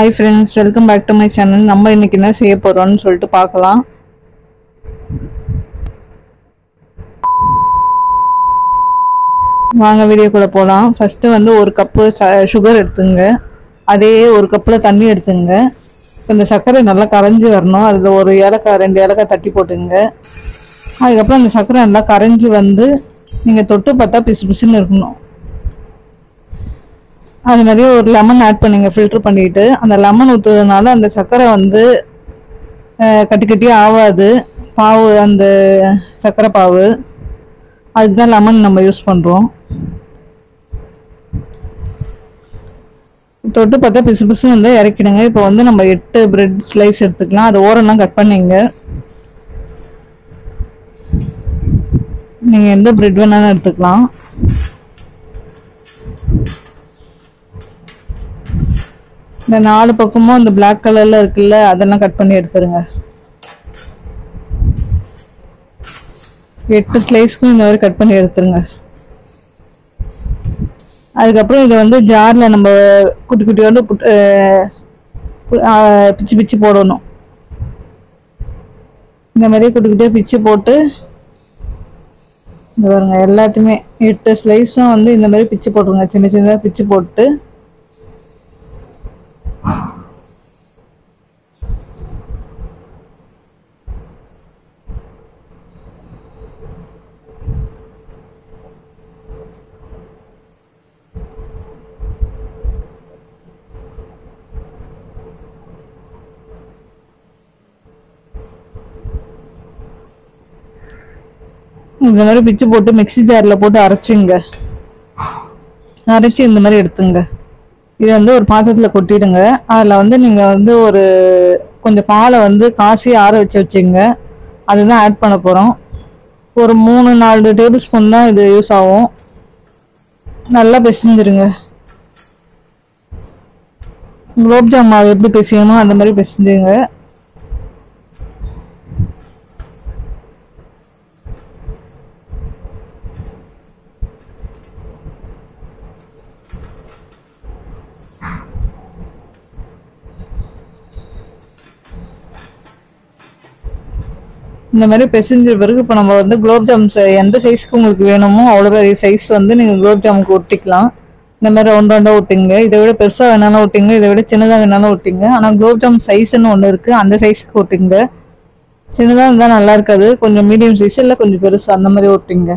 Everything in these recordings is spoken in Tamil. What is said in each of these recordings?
hi friends welcome back to my channel நம்ம இன்னைக்கு என்ன செய்ய போறோம்னு சொல்லிட்டு பார்க்கலாம் வாங்க வீடியோக்குள்ள போகலாம் ஃபர்ஸ்ட் வந்து ஒரு கப்பு சுகர் எடுத்துங்க அதே ஒரு கப்பில் தண்ணி எடுத்துங்க இப்ப இந்த சர்க்கரை நல்லா கரைஞ்சி வரணும் அதில் ஒரு ஏலக்காய் ரெண்டு ஏலக்காய் தட்டி போட்டுங்க அதுக்கப்புறம் அந்த சர்க்கரை நல்லா கரைஞ்சி வந்து நீங்கள் தொட்டு பார்த்தா பிசு பிசுன்னு இருக்கணும் அது மாதிரி ஒரு லெமன் ஆட் பண்ணுங்க ஃபில்டர் பண்ணிட்டு அந்த லெமன் ஊற்றுறதுனால அந்த சர்க்கரை வந்து அஹ், கட்டி கட்டி ஆகாது பாவு அந்த சர்க்கரை பாவு அதுக்கு தான் லெமன் நம்ம யூஸ் பண்ணுறோம் தொட்டு பார்த்தா பிசு பிசு வந்து இறக்கிடுங்க இப்போ வந்து நம்ம எட்டு பிரெட் ஸ்லைஸ் எடுத்துக்கலாம் அது ஓரெல்லாம் கட் பண்ணிங்க நீங்கள் எந்த பிரெட் வேணாலும் எடுத்துக்கலாம் இந்த நாலு பக்கமும் இந்த Black கலர்ல இருக்குல்ல அதெல்லாம் கட் பண்ணி எடுத்துருங்க எட்டு ஸ்லைஸ்க்கும் இந்த மாதிரி கட் பண்ணி எடுத்துருங்க அதுக்கப்புறம் இதை வந்து ஜார்ல நம்ம குட்டி குட்டியோண்டு புட்- அஹ் பு- அஹ் பிச்சு பிச்சு போடணும் இந்த மாதிரி குட்டி குட்டியாக பிச்சு போட்டு இந்த பாருங்க எல்லாத்தையுமே எட்டு ஸ்லைஸும் வந்து இந்த மாதிரி பிச்சு போட்டுருங்க சின்ன சின்னதாக பிச்சு போட்டு இந்த மாதிரி பிச்சு போட்டு மிக்ஸி ஜாரில் போட்டு அரைச்சிங்க அரைச்சி இந்த மாதிரி எடுத்துங்க இது வந்து ஒரு பாத்திரத்தில் கொட்டிடுங்க அதில் வந்து நீங்கள் வந்து ஒரு கொஞ்சம் பாலை வந்து காசி ஆற வச்சு வச்சுங்க அதுதான் ஆட் பண்ண போகிறோம் ஒரு மூணு நாலு டேபிள் ஸ்பூன் தான் இது யூஸ் ஆகும் நல்லா பிசைஞ்சிருங்க குலோப்ஜாம் மாவு எப்படி பிசையணும் அந்த மாதிரி பிசைஞ்சுங்க இந்த மாதிரி பிசைஞ்ச பிறகு இப்போ நம்ம வந்து குலோப்ஜாம் எந்த சைஸ்க்கு உங்களுக்கு வேணுமோ அவ்வளோ பெரிய சைஸ் வந்து நீங்கள் குலோப்ஜாமுக்கு ஒட்டிக்கலாம் இந்த மாதிரி ரவுண்ட் ரவுண்டாக ஒட்டிங்க இதை விட பெருசாக வேணாலும் ஒட்டிங்க இதை விட சின்னதாக வேணாலும் ஒட்டிங்க ஆனால் குலோப்ஜாம் சைஸ்ன்னு ஒன்று இருக்குது அந்த சைஸ்க்கு ஒட்டிங்க சின்னதாக இருந்தால் நல்லா இருக்காது கொஞ்சம் மீடியம் சைஸ் இல்லை கொஞ்சம் பெருசு அந்த மாதிரி ஒட்டிங்க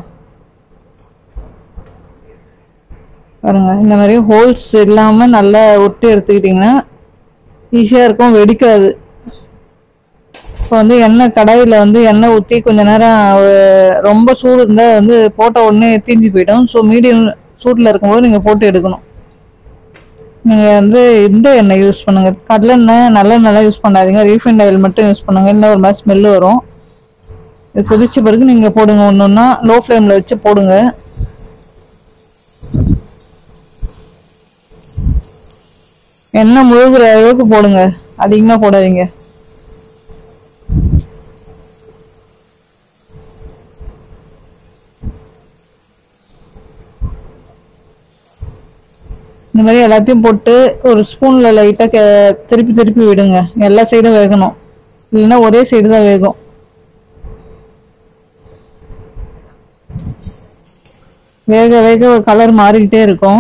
பாருங்க இந்த மாதிரி ஹோல்ஸ் இல்லாமல் நல்லா ஒட்டி எடுத்துக்கிட்டிங்கன்னா ஈஸியாக இருக்கும் வெடிக்காது இப்போ வந்து எண்ணெய் கடாயில் வந்து எண்ணெய் ஊற்றி கொஞ்ச நேரம் ஒரு- ரொம்ப சூடு இருந்தால் வந்து போட்ட உடனே தீஞ்சு போயிடும் ஸோ மீடியம் சூட்டில் இருக்கும்போது நீங்கள் போட்டு எடுக்கணும் நீங்கள் வந்து இந்த எண்ணெய் யூஸ் பண்ணுங்க கடலெண்ணெய் நல்லெண்ணெய்லாம் யூஸ் பண்ணாதீங்க ரீஃபைண்ட் ஆயில் மட்டும் யூஸ் பண்ணுங்க இல்லை ஒரு மாதிரி ஸ்மெல் வரும் இது கொதிச்ச பிறகு நீங்கள் போடுங்க ஒன்று ஒன்றா லோ ஃப்ளேமில் வச்சு போடுங்க எண்ணெய் முழுகிற அளவுக்கு போடுங்க அதிகமாக போடாதீங்க இந்த மாதிரி எல்லாத்தையும் போட்டு ஒரு ஸ்பூன்ல லைட்டா கே- திருப்பி திருப்பி விடுங்க எல்லா சைடும் வேகணும் இல்லைன்னா ஒரே சைடு தான் வேகும் வேக வேக கலர் மாறிக்கிட்டே இருக்கும்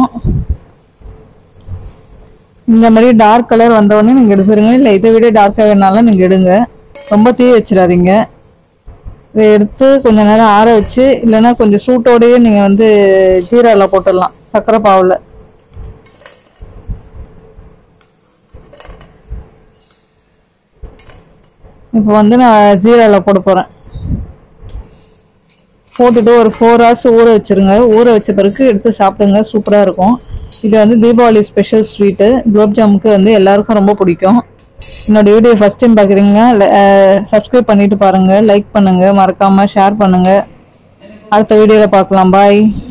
இந்த மாதிரி டார்க் கலர் வந்தவொடனே நீங்க எடுத்துருங்க இல்லை இதை விட டார்க்காக வேணாலும் நீங்க எடுங்க ரொம்ப தீ வச்சிடாதீங்க இதை எடுத்து கொஞ்ச நேரம் ஆற வச்சு இல்லைன்னா கொஞ்சம் சூட்டோடயே நீங்க வந்து ஜீரால போட்டுடலாம் சக்கரை பாவுல இப்போ வந்து நான் ஜீரால போட போறேன் போட்டுட்டு ஒரு ஃபோர் ஹவர்ஸ் ஊற வச்சிருங்க ஊற வச்ச பிறகு எடுத்து சாப்பிடுங்க சூப்பரா இருக்கும் இது வந்து தீபாவளி ஸ்பெஷல் ஸ்வீட்டு குலோப்ஜாமுக்கு வந்து எல்லாருக்கும் ரொம்ப பிடிக்கும் என்னோட வீடியோ ஃபர்ஸ்ட் டைம் பார்க்குறீங்க சப்ஸ்கிரைப் பண்ணிட்டு பாருங்க லைக் பண்ணுங்க மறக்காம ஷேர் பண்ணுங்க அடுத்த வீடியோவில் பார்க்கலாம் பாய்